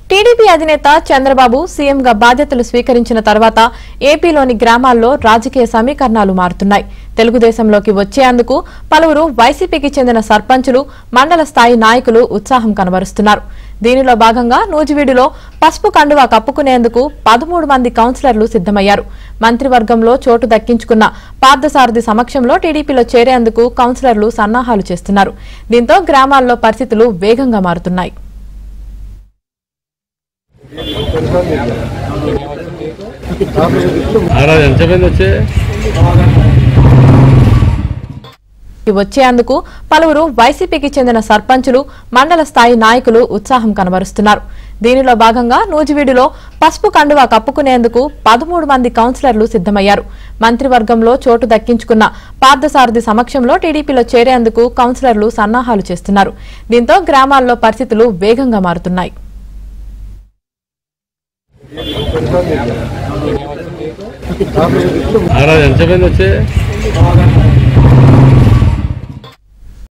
TDP అధినేత చంద్రబాబు సీఎంగా బాధ్యతలు స్వీకరించిన తర్వాత ఏపీలోని గ్రామాల్లో రాజకీయ సమీకరణాలు మారుతున్నాయి తెలుగుదేశంలోకి వచ్చేందుకు పలువురు వైసీపీకి చెందిన సర్పంచులు మండల స్థాయి నాయకులు ఉత్సాహం కనబరుస్తున్నారు దీనిలో భాగంగా నూజివీడులో పసుపు కండువా కప్పుకునేందుకు పదమూడు మంది కౌన్సిలర్లు సిద్దమయ్యారు మంత్రివర్గంలో చోటు దక్కించుకున్న పార్థసారథి సమక్షంలో టీడీపీలో చేరేందుకు కౌన్సిలర్లు సన్నాహాలు చేస్తున్నారు దీంతో గ్రామాల్లో పరిస్థితులు వేగంగా మారుతున్నాయి ఆరా ఎంతమంది వచ్చే వచ్చేందుకు పలువురు వైసీపీకి చెందిన సర్పంచులు మండల స్థాయి నాయకులు ఉత్సాహం కనబరుస్తున్నారు దీనిలో భాగంగా నూజివీడులో పసుపు కండువా కప్పుకునేందుకు పదమూడు మంది కౌన్సిలర్లు సిద్దమయ్యారు మంత్రివర్గంలో చోటు దక్కించుకున్న పార్థసారథి సమక్షంలో టీడీపీలో చేరేందుకు కౌన్సిలర్లు సన్నాహాలు చేస్తున్నారు దీంతో గ్రామాల్లో పరిస్థితులు వేగంగా మారుతున్నాయి ఆరా ఎంతమంది వచ్చే